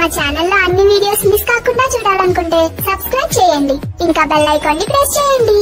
ఛానల్లో అన్ని videos miss కాకుండా చూడాలనుకుంటే సబ్స్క్రైబ్ చేయండి ఇంకా బెల్ ఐకాన్ ని ప్రెస్ చేయండి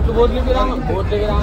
బోట్లు బోట్లకి రా బోట్లకి రా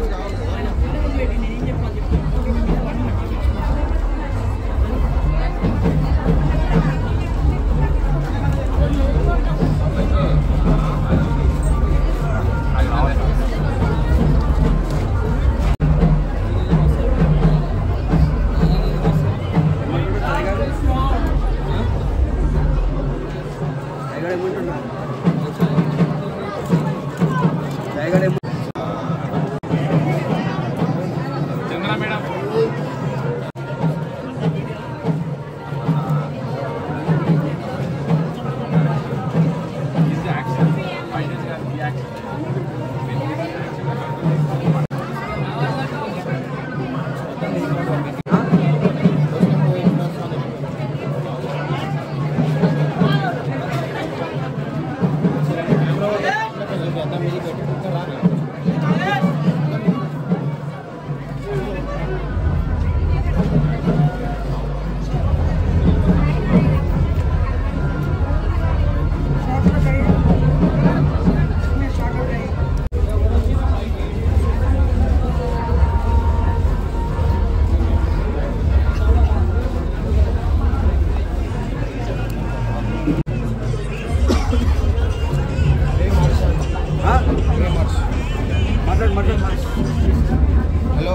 మాట్లాడు మాట్లాడు హలో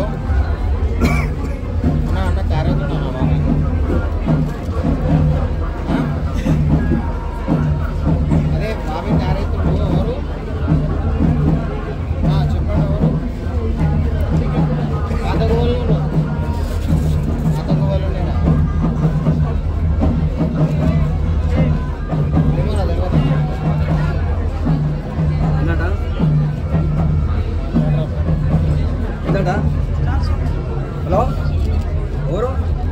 అన్న అన్న కార్ అవుతున్నా అదే బాబీ కార్ అవుతుండు ఎవరు ఆ, చెప్పండి ఎవరు పాత గోళ్ళు పాత గోళ్ళు నేనా ఏమో నా తెలియదు ఏంటట ఏంటట హలో ఎవరు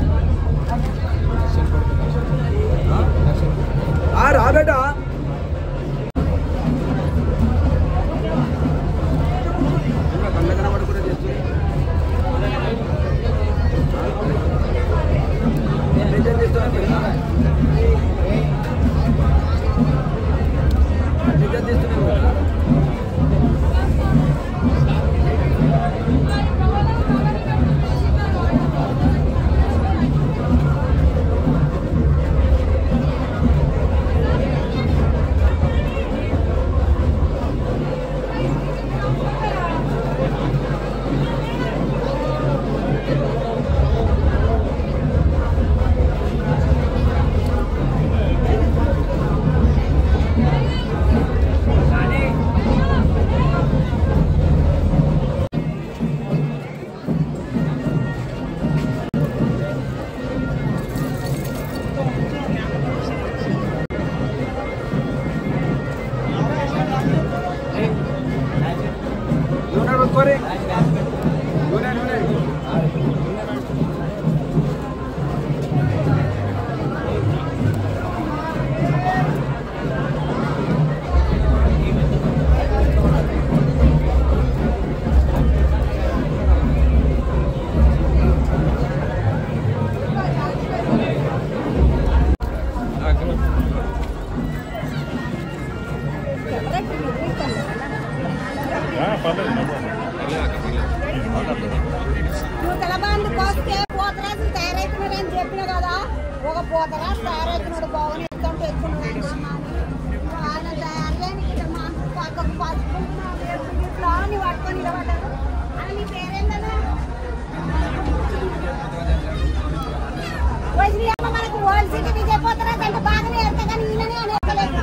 ఆ? ఆ, రా బేటా ఇంకా కళ్ళ కనబడకుండా చేస్తుంది నిజం చేస్తున్నా నిజం చేస్తున్నాను కదా నూనె కొనుక్కోరి నూనె నూనె నువ్వు తెలబాంది కోస్తే పోతరాజులు తయారైతున్నాడని చెప్పిన కదా ఒక పోతరాజు తయారైతున్నాడు బాగుని ఇద్దాం తెచ్చుకున్నాడు ఆయన తయారు చేయడానికి ఇక్కడ మా పక్కకు పట్టుకుంటున్నాడు ఇట్లా అని పట్టుకొని నిలబడ్డారు అని నీ పేరేంటన్నా వదిలి అమ్మ మనకు ఓల్డ్ సిటీ విజయ్ పోతరాజు అంటే బాగానే వెళ్తా కానీ ఈయననే అని ఎక్కలేదు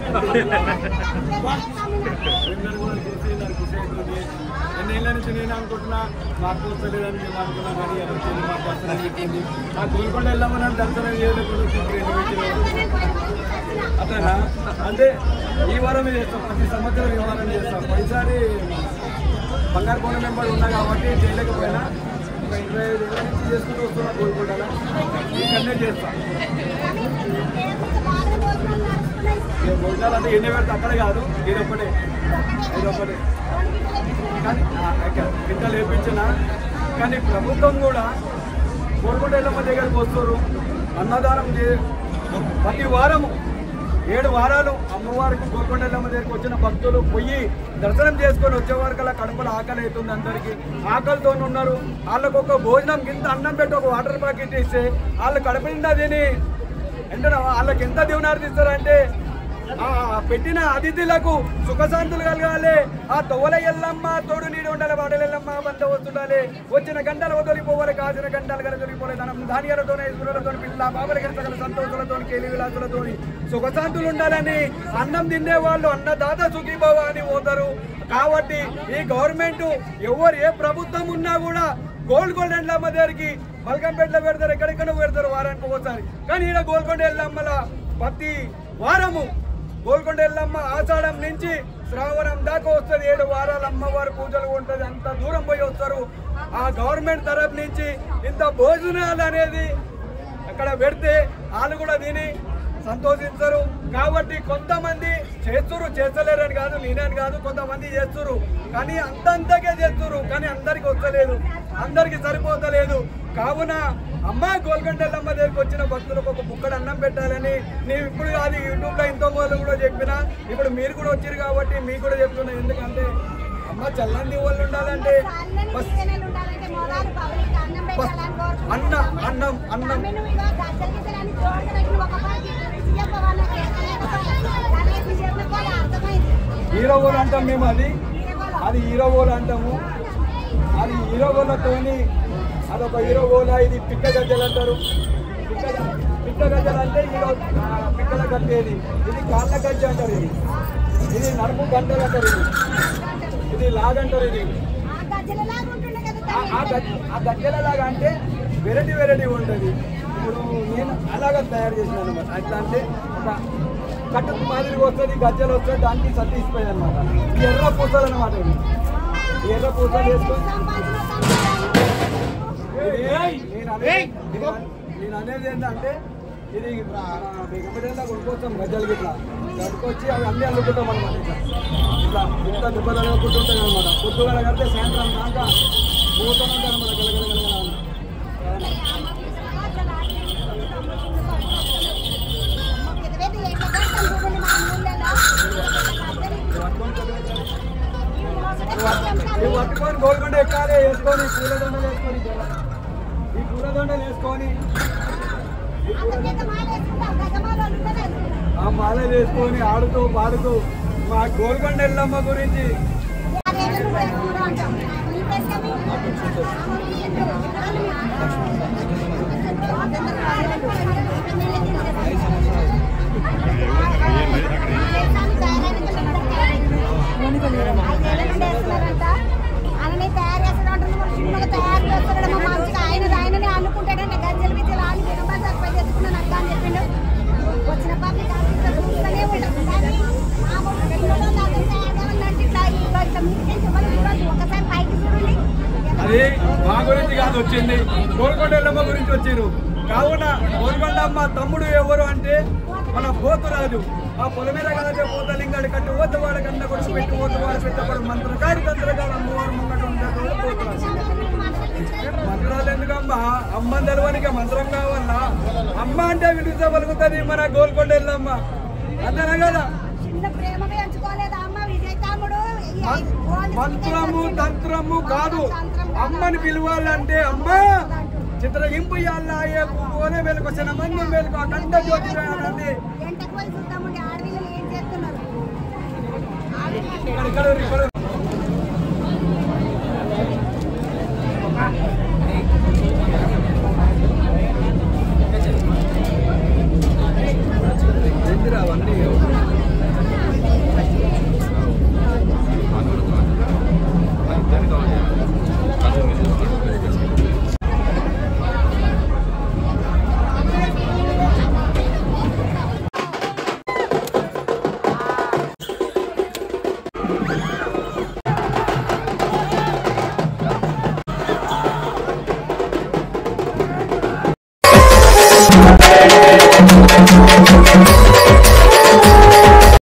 ఎన్నేళ్ళ నుంచి నేను అనుకుంటున్నా మాకు వస్తలేదని మేము అనుకున్నాం కానీ అది వచ్చింది మాకు వస్తుందని చెప్పింది ఆ గోల్కొండ వెళ్ళామని దర్శనం చేయలేదు అట్లా అంటే ఈ వారం చేస్తాం ప్రతి సంవత్సరం ఈ వారం చేస్తాం పైసారి బంగారు కొండ మెంబర్ ఉన్నా కాబట్టి చేయలేకపోయినా ఒక ఇరవై ఐదు ఏళ్ళ నుంచి చేసుకుంటూ వస్తున్నా గోల్కొండలో ఇక్కడనే చేస్తాం ఇక భోజనాలు అంటే ఎన్ని పెడితే అక్కడ కాదు ఇది ఒకటే ఇది ఒకటే కానీ ఆ, ఇక్కడ గిట్ట లేపించిన కానీ ప్రభుత్వం కూడా కోరుకుంట ఎల్లమ్మ దగ్గరికి వస్తారు అన్నదానం చే ప్రతి వారము ఏడు వారాలు అమ్మవారికి గోల్కొండలమ్మ దగ్గరికి వచ్చిన భక్తులు పోయి దర్శనం చేసుకొని వచ్చే వరకు అలా కడుపులో ఆకలి అవుతుంది అందరికి ఆకలితో ఉన్నారు వాళ్ళకు ఒక భోజనం కింద అన్నం పెట్టి ఒక వాటర్ ప్యాకెట్ ఇస్తే వాళ్ళు కడుపు నిండా తిని అంటే వాళ్ళకి ఎంత దీవనార్థి ఇస్తారంటే ఆ పెట్టిన అతిథులకు సుఖశాంతులు కలగాలి ఆ తొవల ఎల్లమ్మ తోడు నీడు ఉండాలి వాడల ఎల్లమ్మ బంద వస్తుండాలి వచ్చిన గంటలు వదిలిపోవాలి కాసిన గంటలు కదా తొలిపోవాలి ధనం ధాన్యాలతో ఇసులతో పిల్ల బాబల సకల సంతోషాలతో కేలి విలాసులతో సుఖశాంతులు ఉండాలని అన్నం తినే వాళ్ళు అన్నదాత సుఖీభవ అని పోతారు కాబట్టి ఈ గవర్నమెంట్ ఎవరు ఏ ప్రభుత్వం ఉన్నా కూడా గోల్కొండ ఎల్లమ్మ దగ్గరికి మల్కంపేటలో పెడతారు ఎక్కడెక్కడ పెడతారు వారానికి ఒకసారి కానీ ఈడ గోల్కొండ ఎల్లమ్మల ప్రతి వారము గోల్కొండ ఎల్లమ్మ ఆషాఢం నుంచి శ్రావణం దాకా వస్తుంది ఏడు వారాలు అమ్మవారి పూజలు ఉంటుంది అంత దూరం పోయి వస్తారు ఆ గవర్నమెంట్ తరఫు నుంచి ఇంత భోజనాలు అనేది అక్కడ పెడితే వాళ్ళు కూడా తిని సంతోషించరు కాబట్టి కొంతమంది చేస్తురు చేస్తలేరని కాదు నేనని కాదు కొంతమంది చేస్తురు కానీ అంతంతకే చేస్తురు కానీ అందరికి వస్తలేదు అందరికి సరిపోతలేదు కావున అమ్మ గోల్కొండలమ్మ దగ్గరికి వచ్చిన భక్తులకు ఒక బుక్కడు అన్నం పెట్టాలని నేను ఇప్పుడు అది యూట్యూబ్ లో ఎంతో మొదలు కూడా చెప్పిన ఇప్పుడు మీరు కూడా వచ్చారు కాబట్టి మీకు కూడా చెప్తున్నా ఎందుకంటే అమ్మ చల్లని వాళ్ళు ఉండాలంటే చల్లని బస్ దీవెనలు ఉండాలంటే మొదలు పబ్లిక్ అన్నం పెట్టాలని కోరుకుంటున్నాము. అన్నం అన్నం అన్నం తమ్మిని ఇగో గజ్జల గిజ్జలని జోడుగా పెట్టి ఒక పాటి సీఎం వాళ్ళకి గణేష్ చెప్పిన కూడా అర్థమైంది హీరో గోల్ అంటాం మేము అది అది హీరో గోల్ అంటాము అది హీరో గోలతోని అదొక హీరో గోల ఇది పిక్క గజ్జలు అంటారు పిక్క గ- పిక్క గజ్జలు అంటే హీరో ఆ, పిక్కల గజ్జేది ఇది కాళ్ళ గజ్జ అంటారు ఇది ఇది నడుము గంటలు అంటారు ఇది ఇది లాగంటారు ఇది ఆ గజ్జలలాగా ఉంటుండే కదా ఆ- తమ్మి. ఆ గజ్జ ఆ గజ్జలలాగా అంటే వెరైటీ వెరైటీ ఉంటుంది ఇప్పుడు నేను అలాగా తయారు చేసిన అనమాట అట్లా అంటే ఒక కట్టు మాదిరి వస్తుంది గజ్జలు వస్తుంది దానికి సత్తిసిపోయి అనమాట ఎర్ర పూసలు అనమాట ఇది ఈ ఎర్ర పూసలు వేసుకొని సంపాదించిన సంపాదన. ఇది నేను అనేది ఇది నేను అనేది ఏంటంటే ఇది వెంకటేశ్వర కొనుక్కొస్తాం గజ్జలు గిట్లా కట్టుకొచ్చి అవి అన్ని అల్లుకుంటాం అనమాట ఇట్లా ఇట్లా ఇంత దెబ్బలు అల్లుకుంటుంటాయి అనమాట పొద్దుగల కడితే సాయంత్రం దాకా పోతూనే ఉంటాయి అనమాట గలగలగలగల అని. ఇదిగైతే ఎట్లా కడతాం చూడండి మా ఇవి పట్టుకొని గోల్కొండ ఎక్కాలి వేసుకొని పూలదండలు వేసుకొని ఈ పూలదండలు వేసుకొని ఈ పూల- ఆ మాల వేసుకొని ఆడుతూ పాడుతూ మా గోల్కొండ ఎల్లమ్మ గురించి ఆయననే తయారు చేస్తాడంటే సినిమాగా తయారు చేస్తాడు మా మంచిగా ఆయన ఆయననే అనుకుంటాడంటే గజ్జలు బిజ్జలు ఆని వినబడి సరిపోయి చేసుకున్నాను అక్క అని చెప్పిండు వచ్చిన పబ్లిక్ ఆఫీసర్ చూస్తూనే ఉంటాం కానీ మామూలు పిల్లలు అందరూ తయారు కావాలంటే ఇట్లా ఇట్లా ఇట్లా మీటింగ్ ఇవ్వాలి ఒకసారి పైకి చూడండి అది మా గురించి కాదు వచ్చింది గోల్కొండ ఎల్లమ్మ గురించి వచ్చిరు కావున గోల్కొండ అమ్మ తమ్ముడు ఎవరు అంటే మన పోతురాజు ఆ పొలమేర కలచే పోతలింగాడి కట్టి ఓతవాడ కన్న కొడుకు పెట్టి ఓతవాడ పెట్టబడు మంత్రకారి తంత్రకారు అమ్మవారు ముంగట ఉండేటోడు పోతురాజు మంత్రాలు ఎందుకమ్మా అమ్మ తెలవనికి మంత్రం కావాలా అమ్మ అంటే విడుదల పలుకుతుంది మన గోల్కొండ ఎల్లమ్మ అంతేనా కదా చిన్న ప్రేమ పెంచుకోలేదు అమ్మ విజయ్ తమ్ముడు ఈ మం- ఓన్లీ మంత్రము తంత్రము కాదు అమ్మని పిలవాలంటే అమ్మ చిత్రహింపు ఇయ్యాల పోనే మేలుకు చిన్న మంది మేలుకు అఖండ జ్యోతి అనండి ఎంటకు పోయి చూద్దామండి ఆడపిల్లలు ఏం చేస్తున్నారు ఆడపిల్లలు ఇక్కడ ఇక్కడ ఇక్కడ